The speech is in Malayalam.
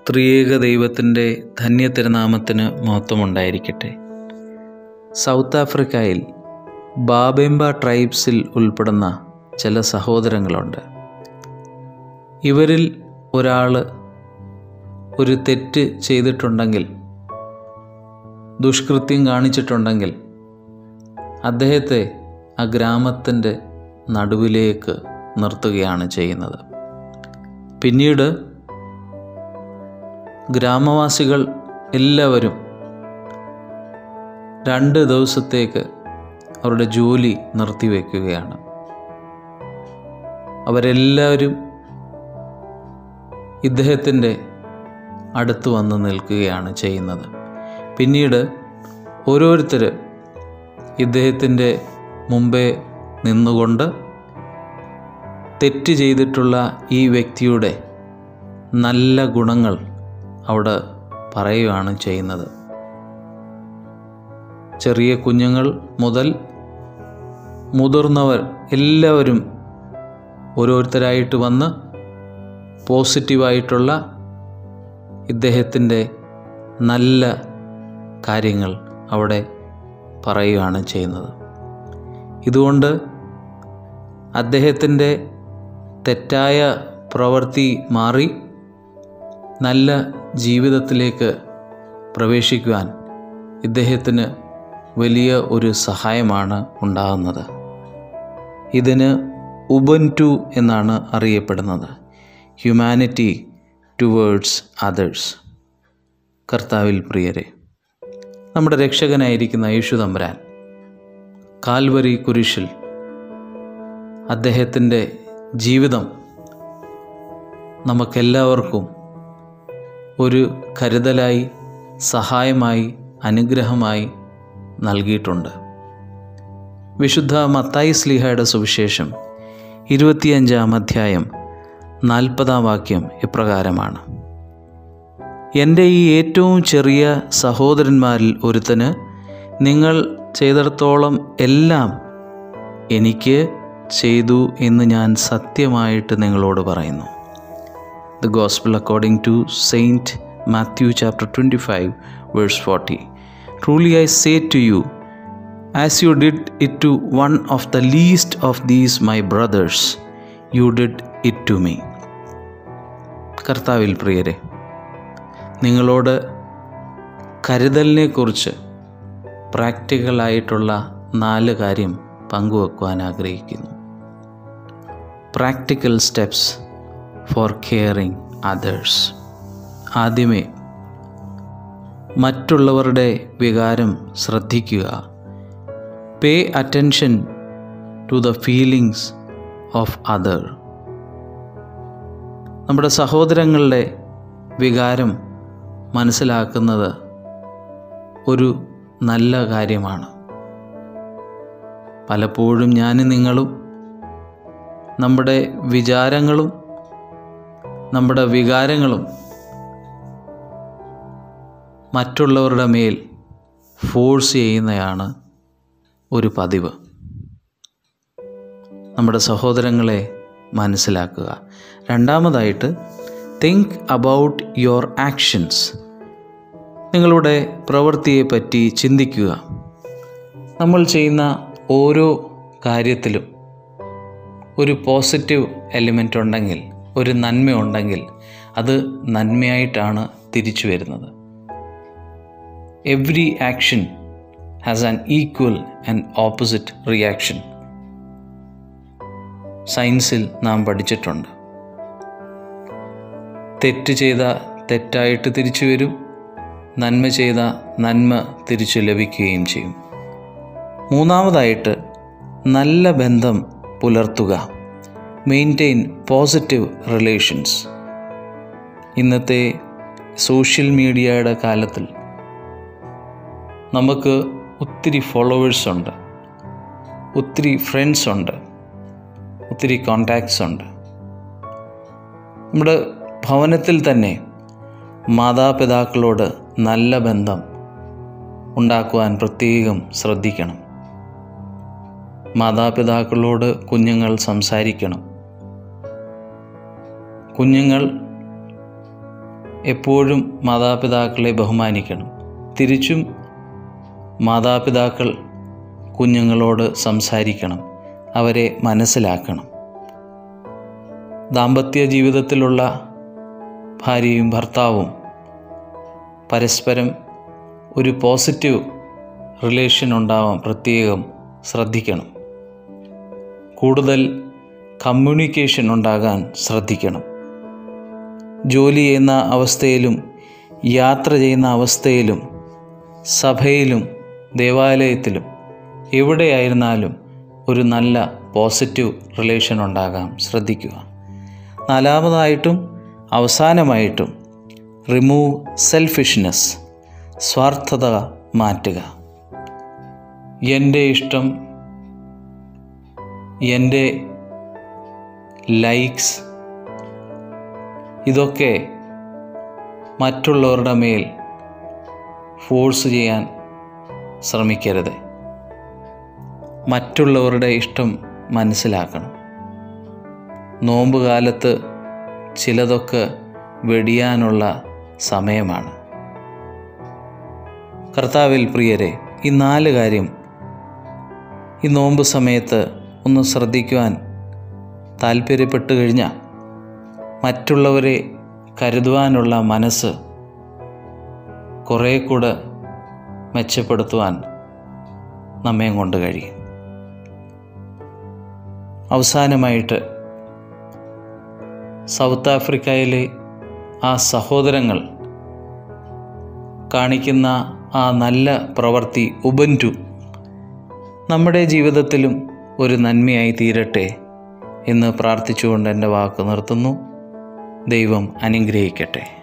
ത്രിയേക ദൈവത്തിൻ്റെ ധന്യ തിരുനാമത്തിന് മഹത്വമുണ്ടായിരിക്കട്ടെ സൗത്ത് ആഫ്രിക്കയിൽ ബാബെമ്പ ട്രൈബ്സിൽ ഉൾപ്പെടുന്ന ചില സഹോദരങ്ങളുണ്ട് ഇവരിൽ ഒരാൾ ഒരു തെറ്റ് ചെയ്തിട്ടുണ്ടെങ്കിൽ ദുഷ്കൃത്യം കാണിച്ചിട്ടുണ്ടെങ്കിൽ അദ്ദേഹത്തെ ആ ഗ്രാമത്തിൻ്റെ നടുവിലേക്ക് നിർത്തുകയാണ് ചെയ്യുന്നത് പിന്നീട് ഗ്രാമവാസികൾ എല്ലാവരും രണ്ട് ദിവസത്തേക്ക് അവരുടെ ജോലി നിർത്തിവെക്കുകയാണ് അവരെല്ലാവരും ഇദ്ദേഹത്തിൻ്റെ അടുത്ത് വന്ന് നിൽക്കുകയാണ് ചെയ്യുന്നത് പിന്നീട് ഓരോരുത്തർ ഇദ്ദേഹത്തിൻ്റെ മുമ്പേ നിന്നുകൊണ്ട് തെറ്റ് ചെയ്തിട്ടുള്ള ഈ വ്യക്തിയുടെ നല്ല ഗുണങ്ങൾ അവിടെ പറയുകയാണ് ചെയ്യുന്നത് ചെറിയ കുഞ്ഞുങ്ങൾ മുതൽ മുതിർന്നവർ എല്ലാവരും ഓരോരുത്തരായിട്ട് വന്ന് പോസിറ്റീവായിട്ടുള്ള ഇദ്ദേഹത്തിൻ്റെ നല്ല കാര്യങ്ങൾ അവിടെ പറയുകയാണ് ചെയ്യുന്നത് ഇതുകൊണ്ട് അദ്ദേഹത്തിൻ്റെ തെറ്റായ പ്രവൃത്തി മാറി നല്ല ജീവിതത്തിലേക്ക് പ്രവേശിക്കുവാൻ ഇദ്ദേഹത്തിന് വലിയ ഒരു സഹായമാണ് ഉണ്ടാകുന്നത് ഇതിന് ഉബൻറ്റു എന്നാണ് അറിയപ്പെടുന്നത് ഹ്യൂമാനിറ്റി ടുവേഡ്സ് അതേഴ്സ് കർത്താവിൽ പ്രിയരെ നമ്മുടെ രക്ഷകനായിരിക്കുന്ന യേശു തമ്പുരാൻ കാൽവരി കുരിശിൽ അദ്ദേഹത്തിൻ്റെ ജീവിതം നമുക്കെല്ലാവർക്കും ഒരു കരുതലായി സഹായമായി അനുഗ്രഹമായി നൽകിയിട്ടുണ്ട് വിശുദ്ധ മത്തായി സ്ലിഹയുടെ സുവിശേഷം ഇരുപത്തിയഞ്ചാം അധ്യായം നാൽപ്പതാം വാക്യം ഇപ്രകാരമാണ് എൻ്റെ ഈ ഏറ്റവും ചെറിയ സഹോദരന്മാരിൽ ഒരുത്തന് നിങ്ങൾ ചെയ്തിടത്തോളം എല്ലാം എനിക്ക് ചെയ്തു എന്ന് ഞാൻ സത്യമായിട്ട് നിങ്ങളോട് പറയുന്നു The Gospel according to Saint Matthew chapter 25, verse 40. Truly I say to you, as you did it to one of the least of these my brothers, you did it to me. കർത്താവിൽ പ്രിയരെ നിങ്ങളോട് കരുതലിനെക്കുറിച്ച് പ്രാക്ടിക്കലായിട്ടുള്ള നാല് കാര്യം പങ്കുവെക്കുവാൻ ആഗ്രഹിക്കുന്നു practical steps for caring others ആദ്യമേ മറ്റുള്ളവരുടെ വികാരം ശ്രദ്ധിക്കുക pay attention to the feelings of other നമ്മുടെ സഹോദരങ്ങളുടെ വികാരം മനസ്സിലാക്കുന്നത് ഒരു നല്ല കാര്യമാണ് പലപ്പോഴും ഞാനും നിങ്ങളും നമ്മുടെ വിചാരങ്ങളും നമ്മുടെ വികാരങ്ങളും മറ്റുള്ളവരുടെ മേൽ ഫോഴ്സ് ചെയ്യുന്നതാണ് ഒരു പതിവ് നമ്മുടെ സഹോദരങ്ങളെ മനസ്സിലാക്കുക രണ്ടാമതായിട്ട് തിങ്ക് അബൌട്ട് യുവർ ആക്ഷൻസ് നിങ്ങളുടെ പ്രവൃത്തിയെപ്പറ്റി ചിന്തിക്കുക നമ്മൾ ചെയ്യുന്ന ഓരോ കാര്യത്തിലും ഒരു പോസിറ്റീവ് എലിമെൻ്റ് ഉണ്ടെങ്കിൽ ഒരു നന്മ ഉണ്ടെങ്കിൽ അത് നന്മയായിട്ടാണ് തിരിച്ചു വരുന്നത് every action has an equal and opposite reaction സയൻസിൽ നാം പഠിച്ചിട്ടുണ്ട് തെറ്റ് ചെയ്ത തെറ്റായിട്ട് തിരിച്ചു വരും നന്മ ചെയ്ത നന്മ തിരിച്ചു ലഭിക്കുകയും ചെയ്യും മൂന്നാമതായിട്ട് നല്ല ബന്ധം പുലർത്തുക മെയിൻറ്റെയിൻ പോസിറ്റീവ് റിലേഷൻസ് ഇന്നത്തെ സോഷ്യൽ മീഡിയയുടെ കാലത്തിൽ നമുക്ക് ഒത്തിരി ഫോളോവേഴ്സ് ഉണ്ട് ഒത്തിരി ഫ്രണ്ട്സ് ഉണ്ട് ഒത്തിരി കോണ്ടാക്ട്സ് ഉണ്ട് നമ്മുടെ ഭവനത്തിൽ തന്നെ മാതാപിതാക്കളോട് നല്ല ബന്ധം ഉണ്ടാക്കുവാൻ പ്രത്യേകം ശ്രദ്ധിക്കണം മാതാപിതാക്കളോട് കുഞ്ഞുങ്ങൾ സംസാരിക്കണം കുഞ്ഞുങ്ങൾ എപ്പോഴും മാതാപിതാക്കളെ ബഹുമാനിക്കണം തിരിച്ചും മാതാപിതാക്കൾ കുഞ്ഞുങ്ങളോട് സംസാരിക്കണം അവരെ മനസ്സിലാക്കണം ദാമ്പത്യ ജീവിതത്തിലുള്ള ഭാര്യയും ഭർത്താവും പരസ്പരം ഒരു പോസിറ്റീവ് റിലേഷൻ ഉണ്ടാവാൻ പ്രത്യേകം ശ്രദ്ധിക്കണം കൂടുതൽ കമ്മ്യൂണിക്കേഷൻ ഉണ്ടാകാൻ ശ്രദ്ധിക്കണം ജോലി ചെയ്യുന്ന അവസ്ഥയിലും യാത്ര ചെയ്യുന്ന അവസ്ഥയിലും സഭയിലും ദേവാലയത്തിലും എവിടെയായിരുന്നാലും ഒരു നല്ല പോസിറ്റീവ് റിലേഷൻ ഉണ്ടാകാൻ ശ്രദ്ധിക്കുക നാലാമതായിട്ടും അവസാനമായിട്ടും റിമൂവ് സെൽഫിഷ്നെസ് സ്വാർത്ഥത മാറ്റുക എൻ്റെ ഇഷ്ടം എൻ്റെ ലൈക്സ് ഇതൊക്കെ മറ്റുള്ളവരുടെ മേൽ ഫോഴ്സ് ചെയ്യാൻ ശ്രമിക്കരുത് മറ്റുള്ളവരുടെ ഇഷ്ടം മനസ്സിലാക്കണം നോമ്പ് കാലത്ത് ചിലതൊക്കെ വെടിയാനുള്ള സമയമാണ് കർത്താവിൽ പ്രിയരെ ഈ നാല് കാര്യം ഈ നോമ്പ് സമയത്ത് ഒന്ന് ശ്രദ്ധിക്കുവാൻ താല്പര്യപ്പെട്ടു കഴിഞ്ഞാൽ മറ്റുള്ളവരെ കരുതുവാനുള്ള മനസ്സ് കുറേ കൂടെ മെച്ചപ്പെടുത്തുവാൻ നമ്മെ കൊണ്ട് കഴിയും അവസാനമായിട്ട് സൗത്ത് ആഫ്രിക്കയിലെ ആ സഹോദരങ്ങൾ കാണിക്കുന്ന ആ നല്ല പ്രവൃത്തി ഉബൻറ്റു നമ്മുടെ ജീവിതത്തിലും ഒരു നന്മയായി തീരട്ടെ എന്ന് പ്രാർത്ഥിച്ചുകൊണ്ട് എൻ്റെ വാക്ക് നിർത്തുന്നു ദൈവം അനുഗ്രഹിക്കട്ടെ